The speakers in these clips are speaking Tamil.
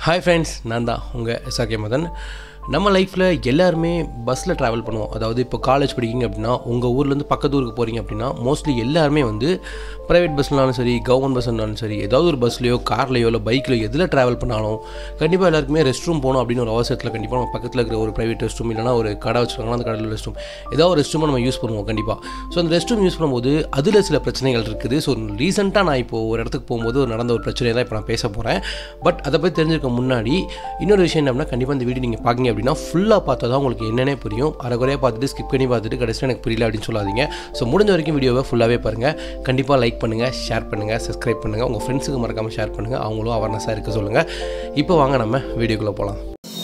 ஹாய் ஃப்ரெண்ட்ஸ் நான் தான் உங்கள் எஸ்ஆர்கே மதன் நம்ம லைஃப்பில் எல்லாருமே பஸ்ஸில் ட்ராவல் பண்ணுவோம் அதாவது இப்போ காலேஜ் படிக்கிங்க அப்படின்னா உங்கள் ஊர்லேருந்து பக்கத்து ஊருக்கு போகிறீங்க அப்படின்னா மோஸ்ட்லி எல்லாருமே வந்து ப்ரைவேட் பஸ்னாலும் சரி கவர்மெண்ட் பஸ்னாலும் சரி ஏதாவது ஒரு பஸ்லையோ கார்லையோ இல்லை பைக்லையோ எதில் ட்ராவல் பண்ணாலும் கண்டிப்பாக எல்லாருக்குமே ரெஸ்ட் ரூம் போகணும் அப்படின்னு ஒரு அவசரத்தில் கண்டிப்பாக நம்ம பக்கத்தில் இருக்கிற ஒரு ப்ரைவேட் ரெஸ்ட் ரூம் இல்லைனா ஒரு கடை வச்சுருக்காங்கன்னா அந்த கடையில் ரெஸ்ட் ரூம் ஏதாவது ஒரு ரெஸ்ட் ரூமை நம்ம யூஸ் பண்ணுவோம் கண்டிப்பாக ஸோ அந்த ரெஸ்ட் ரூம் யூஸ் பண்ணும்போது அதில் சில பிரச்சனைகள் இருக்குது ஸோ ரீசெண்டாக நான் இப்போ ஒரு இடத்துக்கு போகும்போது ஒரு நடந்த ஒரு பிரச்சனையை தான் இப்போ நான் பேச போகிறேன் பட் அதை பற்றி தெரிஞ்சுக்க முன்னாடி இன்னொரு விஷயம் என்னன்னா கண்டிப்பாக இந்த வீடியோ நீங்கள் பார்க்கிங்க அப்படின்னா ஃபுல்லாக பார்த்தா தான் உங்களுக்கு என்னென்ன புரியும் அரைக்குறையாக பார்த்துட்டு ஸ்கிப் பண்ணி பார்த்துட்டு கடைசியில் எனக்கு புரியல அப்படின்னு சொல்லாதீங்க ஸோ முடிஞ்ச வரைக்கும் வீடியோவை ஃபுல்லாகவே பாருங்கள் கண்டிப்பாக லைக் பண்ணுங்கள் ஷேர் பண்ணுங்கள் சப்ஸ்கிரைப் பண்ணுங்கள் உங்கள் ஃப்ரெண்ட்ஸுக்கு மறக்காமல் ஷேர் பண்ணுங்கள் அவங்களும் அவேர்னஸாக இருக்க சொல்லுங்கள் இப்போ வாங்க நம்ம வீடியோக்குள்ளே போகலாம்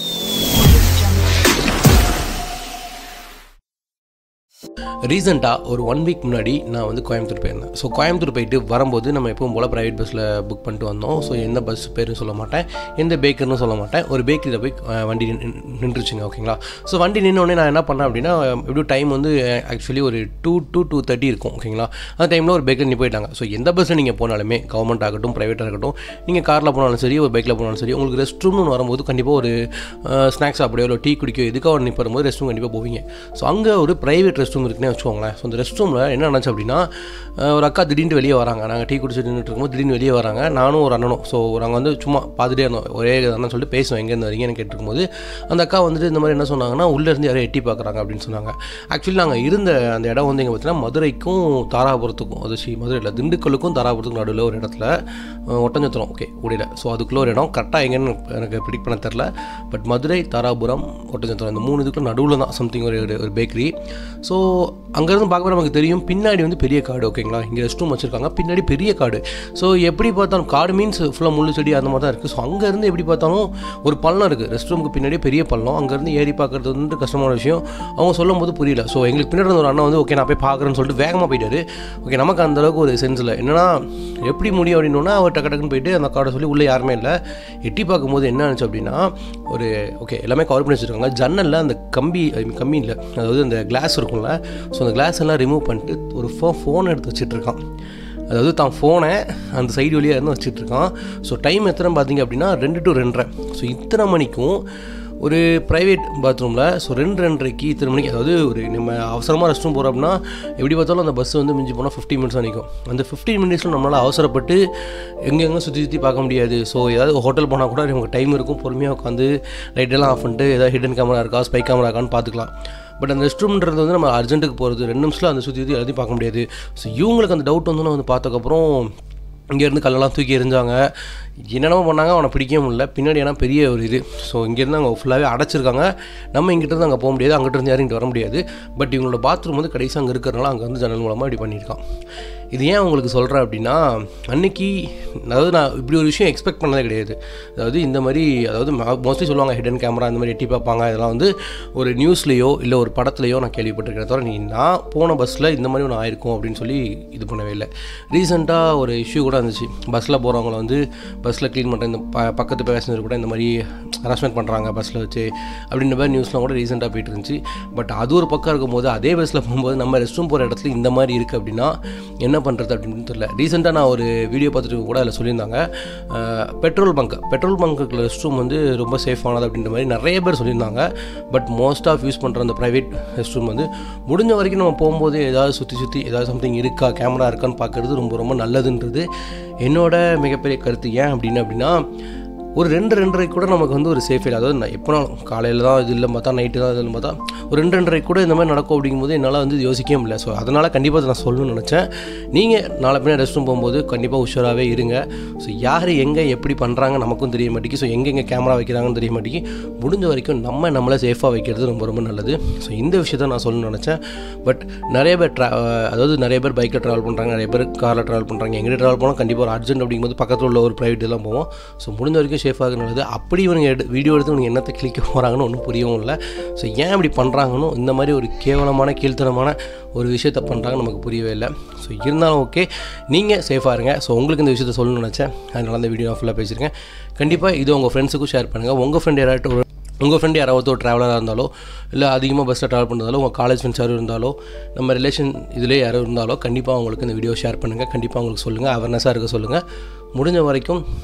ரீசெண்டாக ஒரு ஒன் வீக் முன்னாடி நான் வந்து கோயம்புத்தூர் போயிருந்தேன் ஸோ கோயம்புத்தூர் போயிட்டு வரும்போது நம்ம எப்பவும் போல் ப்ரைவேட் பஸ்ஸில் புக் பண்ணிட்டு வந்தோம் ஸோ எந்த பஸ் பேருன்னு சொல்ல மாட்டேன் எந்த பேக்கர்னு சொல்ல மாட்டேன் ஒரு பேக்கரியில் போய் அஹ், வண்டி நின்னு- நின்றுச்சுங்க ஓகேங்களா ஸோ வண்டி நின்னோடனே நான் என்ன பண்ணேன் அப்படின்னா எப்படியும் டைம் வந்து ஆக்சுவலி ஒரு டூ டூ டூ தேர்ட்டி இருக்கும் ஓகேங்களா அந்த டைமில் ஒரு பேக்கர் நீ போயிட்டாங்க ஸோ எந்த பஸ்ஸில் நீங்கள் போனாலுமே கவர்மெண்ட் ஆகட்டும் ப்ரைவேட்டாக இருக்கட்டும் நீங்கள் காரில் போனாலும் சரி ஒரு பைக்கில் போனாலும் சரி உங்களுக்கு ரெஸ்ட் ரூம்னு வரும்போது கண்டிப்பாக ஒரு ஸ்நாக்ஸ் சாப்பிடையோ இல்லை டீ குடிக்கோ எதுக்காக ஒரு நிற்படும் போது ரெஸ்ட் ரூம் கண்டிப்பாக போவீங்க ஸோ அங்கே ஒரு ப்ரைவேட் ரெஸ்ட் ரூம் இருக்குன்னே வச்சுக்கோங்களேன் ஸோ அந்த ரெஸ்ட் ரூமில் என்ன நினச்சு அப்படின்னா அஹ், ஒரு அக்கா திடீர்னு வெளியே வராங்க நாங்கள் டீ குடிச்சிட்டு நின்றுட்டு இருக்கும்போது திடீர்னு வெளியே வராங்க நானும் ஒரு அண்ணனும் ஸோ நாங்கள் வந்து சும்மா பார்த்துட்டே இருந்தோம் ஒரே அண்ணன் சொல்லிட்டு பேசுவோம் எங்கேருந்து வரீங்கன்னு கேட்டுருக்கும்போது அந்த அக்கா வந்துட்டு இந்த மாதிரி என்ன சொன்னாங்கன்னா உள்ளேருந்து யாரும் எட்டி பார்க்குறாங்க அப்படின்னு சொன்னாங்க ஆக்சுவலி நாங்கள் இருந்த அந்த இடம் வந்து எங்கே பார்த்தீங்கன்னா மதுரைக்கும் தாராபுரத்துக்கும் அது சி மதுரையில் திண்டுக்கல்லுக்கும் தாராபுரத்துக்கும் நடுவில் ஒரு இடத்துல அஹ், ஒட்டஞ்சத்திரம் ஓகே முடியல ஸோ அதுக்குள்ளே ஒரு இடம் கரெக்டாக எங்கன்னு எனக்கு ப்ரிடிக் பண்ண தெரில பட் மதுரை தாராபுரம் ஒட்டஞ்சத்திரம் இந்த மூணு இதுக்கும் நடுவில் தான் சம்திங் ஒரு ஒரு- ஒரு பேக்கரி ஸோ அங்கேருந்து பார்க்கும்போது நமக்கு தெரியும் பின்னாடி வந்து பெரிய காடு ஓகேங்களா இங்கே ரெஸ்ட் ரூம் வச்சுருக்காங்க பின்னாடி பெரிய காடு ஸோ எப்படி பார்த்தாலும் காடு மீன்ஸ் ஃபுல்லாக முள்ளு செடி அந்த மாதிரி தான் இருக்குது ஸோ அங்கேருந்து எப்படி பார்த்தாலும் ஒரு பள்ளம் இருக்குது ரெஸ்ட் ரூமுக்கு பின்னாடி பெரிய பள்ளம் அங்கேருந்து ஏறி பார்க்குறது வந்து கஷ்டமான விஷயம் அவங்க சொல்லும் போது புரியல ஸோ எங்களுக்கு பின்னாடி இருந்த ஒரு அண்ணன் வந்து ஓகே நான் போய் பார்க்குறேன்னு சொல்லிட்டு வேகமாக போயிட்டாரு ஓகே நமக்கு அந்த அளவுக்கு ஒரு சென்ஸ் இல்லை என்னன்னா எப்படி முடியும் அப்படின்னா அவர் டக்கு டக்குன்னு போயிட்டு அந்த கார்டை சொல்லி உள்ளே யாருமே இல்லை எட்டி பார்க்கும்போது என்ன ஆச்சு அப்படின்னா ஒரு ஓகே எல்லாமே கவர் பண்ணி வச்சுருக்காங்க ஜன்னலில் அந்த கம்பி I mean, கம்பி இல்லை அதாவது அந்த கிளாஸ் இருக்கும்ல ஸோ அந்த கிளாஸ் எல்லாம் ரிமூவ் பண்ணிட்டு ஒரு ஃபோ ஃபோன் எடுத்து வச்சுட்டு இருக்கான் அதாவது தான் ஃபோனை அந்த சைடு வழியாக இருந்து வச்சுட்டு இருக்கான் ஸோ டைம் எத்தனை பார்த்தீங்க அப்படின்னா ரெண்டு டு ரெண்டரை ஸோ இத்தனை மணிக்கும் ஒரு ப்ரைவேட் பாத்ரூமில் ஸோ ரெண்டு ரெண்டரைக்கு இத்தனை மணிக்கு அதாவது ஒரு நம்ம அவசரமாக ரெஸ்ட் ரூம் போகிறோம் அப்படின்னா எப்படி பார்த்தாலும் அந்த பஸ் வந்து மிஞ்சி போனால் ஃபிஃப்டி மினிட்ஸ் நிற்கும் அந்த ஃபிஃப்டீன் மினிட்ஸில் நம்மளால் அவசரப்பட்டு எங்கெங்கே சுற்றி சுற்றி பார்க்க முடியாது ஸோ ஏதாவது ஹோட்டல் போனால் கூட நமக்கு டைம் இருக்கும் பொறுமையாக உட்காந்து லைட்டெல்லாம் ஆஃப் பண்ணிட்டு ஏதாவது ஹிடன் கேமரா இருக்கா ஸ்பை கேமரா இருக்கான்னு பார்த்துக்கலாம் பட் அந்த ரெஸ்ட் ரூம்ன்றது வந்து நம்ம அர்ஜென்ட்டுக்கு போகிறது ரெண்டு நிமிஷத்தில் அந்த சுற்றி சுற்றி எல்லாத்தையும் பார்க்க முடியாது ஸோ இவங்களுக்கு அந்த டவுட் வந்து வந்து பார்த்ததுக்கப்புறம் இங்கேருந்து கல்லெல்லாம் தூக்கி எறிஞ்சாங்க என்னென்னமோ பண்ணாங்க அவனை பிடிக்கவே முடியல பின்னாடி ஏன்னா பெரிய ஒரு இது ஸோ இங்கேருந்து அவங்க ஃபுல்லாகவே அடைச்சிருக்காங்க நம்ம இங்கிட்டிருந்து அங்கே போக முடியாது அங்கிட்ட இருந்து யாரும் இங்கிட்டு வர முடியாது பட் இவங்களோட பாத்ரூம் வந்து கடைசி அங்கே இருக்கிறனால அங்கே வந்து ஜன்னல் மூலமாக இப்படி பண்ணியிருக்கான் இது ஏன் உங்களுக்கு சொல்கிறேன் அப்படின்னா அன்னைக்கு அதாவது நான் இப்படி ஒரு விஷயம் எக்ஸ்பெக்ட் பண்ணதே கிடையாது அதாவது இந்த மாதிரி அதாவது மோஸ்ட்லி சொல்லுவாங்க ஹிடன் கேமரா இந்த மாதிரி எட்டி பார்ப்பாங்க இதெல்லாம் வந்து ஒரு நியூஸ்லேயோ இல்லை ஒரு படத்துலையோ நான் கேள்விப்பட்டிருக்கேன் தவிர நீ நான் போன பஸ்ஸில் இந்த மாதிரி ஒன்று ஆயிருக்கும் அப்படின்னு சொல்லி இது பண்ணவே இல்லை ரீசெண்டாக ஒரு இஷ்யூ கூட இருந்துச்சு பஸ்ஸில் போகிறவங்கள வந்து பஸ்ஸில் க்ளீன் பண்ணுற இந்த ப பக்கத்து பேசஞ்சர் கூட இந்த மாதிரி ஹராஸ்மெண்ட் பண்ணுறாங்க பஸ்ஸில் வச்சு அப்படின்ற மாதிரி நியூஸ்லாம் கூட ரீசெண்டாக போயிட்டு இருந்துச்சு பட் அது ஒரு பக்கம் இருக்கும்போது அதே பஸ்ஸில் போகும்போது நம்ம ரெஸ்ட் ரூம் போகிற இடத்துல இந்த மாதிரி இருக்குது அப்படின்னா என்ன பண்ணுறது அப்படின்னு தெரியல ரீசெண்டாக நான் ஒரு வீடியோ பார்த்துட்டு கூட அதில் சொல்லியிருந்தாங்க பெட்ரோல் பங்க் பெட்ரோல் பங்க்கு ரெஸ்ட் ரூம் வந்து ரொம்ப சேஃபானது அப்படின்ற மாதிரி நிறைய பேர் சொல்லியிருந்தாங்க பட் மோஸ்ட் ஆஃப் யூஸ் பண்ணுற அந்த ப்ரைவேட் ரெஸ்ட் ரூம் வந்து முடிஞ்ச வரைக்கும் நம்ம போகும்போது ஏதாவது சுற்றி சுற்றி ஏதாவது சம்திங் இருக்கா கேமரா இருக்கான்னு பார்க்குறது ரொம்ப ரொம்ப நல்லதுன்றது என்னோட மிகப்பெரிய கருத்து ஏன் அப்படின்னு அப்படின்னா ஒரு ரெண்டு ரெண்டரை கூட நமக்கு வந்து ஒரு சேஃப் இல்லை அதாவது நான் எப்போனாலும் காலையில் தான் இது இல்லை பார்த்தா நைட்டு தான் இதில் பார்த்தா ஒரு ரெண்டு ரெண்டரை கூட இந்த மாதிரி நடக்கும் அப்படிங்கும்போது என்னால் வந்து யோசிக்கவே முடியல ஸோ அதனால் கண்டிப்பாக அதை நான் சொல்லணும்னு நினச்சேன் நீங்கள் நாளை பின்னாடி ரெஸ்ட் ரூம் போகும்போது கண்டிப்பாக உஷாராகவே இருங்க ஸோ யார் எங்கே எப்படி பண்ணுறாங்க நமக்கும் தெரிய மாட்டேங்கி ஸோ எங்கெங்கே கேமரா வைக்கிறாங்கன்னு தெரிய மாட்டேங்கி முடிஞ்ச வரைக்கும் நம்ம நம்மளை சேஃபாக வைக்கிறது ரொம்ப ரொம்ப நல்லது ஸோ இந்த விஷயத்த நான் சொல்லணும்னு நினச்சேன் பட் நிறைய பேர் ட்ரா அதாவது நிறைய பேர் பைக்கில் ட்ராவல் பண்ணுறாங்க நிறைய பேர் காரில் ட்ராவல் பண்ணுறாங்க எங்கே ட்ராவல் போனால் கண்டிப்பாக ஒரு அர்ஜென்ட் அப்படிங்கும்போது பக்கத்தில் உள்ள ஒரு ப்ரைவேட் இதெல்லாம் போவோம் ஸோ முடிஞ்ச வரைக்கும் சேஃபாக நல்லது அப்படி இவங்க எடு வீடியோ எடுத்து இவங்க என்னத்தை கிளிக்க போகிறாங்கன்னு ஒன்றும் புரியவும் இல்லை ஸோ ஏன் இப்படி பண்ணுறாங்கன்னு இந்த மாதிரி ஒரு கேவலமான கீழ்த்தனமான ஒரு விஷயத்த பண்ணுறாங்கன்னு நமக்கு புரியவே இல்லை ஸோ இருந்தாலும் ஓகே நீங்கள் சேஃபாக இருங்க ஸோ உங்களுக்கு இந்த விஷயத்த சொல்லணும்னு நினச்சேன் அதனால இந்த வீடியோ நான் ஃபுல்லாக பேசியிருக்கேன் கண்டிப்பாக இது உங்கள் ஃப்ரெண்ட்ஸுக்கும் ஷேர் பண்ணுங்கள் உங்கள் ஃப்ரெண்ட் யாராட்டும் ஒரு உங்கள் ஃப்ரெண்டு யாராவது ஒரு ட்ராவலராக இருந்தாலோ இல்லை அதிகமாக பஸ்ஸில் ட்ராவல் பண்ணுறதாலோ உங்கள் காலேஜ் ஃப்ரெண்ட்ஸ் யாரும் இருந்தாலோ நம்ம ரிலேஷன் இதிலே யாரும் இருந்தாலோ கண்டிப்பாக அவங்களுக்கு இந்த வீடியோ ஷேர் பண்ணுங்கள் கண்டிப்பாக அவங்களுக்கு சொல்லுங்கள் அவேர்னஸாக இருக்க சொல்லுங்கள் முடிஞ்ச வரைக்கும்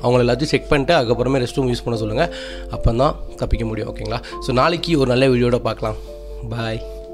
அவங்கள எல்லாத்தையும் செக் பண்ணிட்டு அதுக்கப்புறமே ரெஸ்ட் ரூம் யூஸ் பண்ண சொல்லுங்கள் அப்போ தான் தப்பிக்க முடியும் ஓகேங்களா ஸோ நாளைக்கு ஒரு நல்ல வீடியோட பார்க்கலாம் பாய்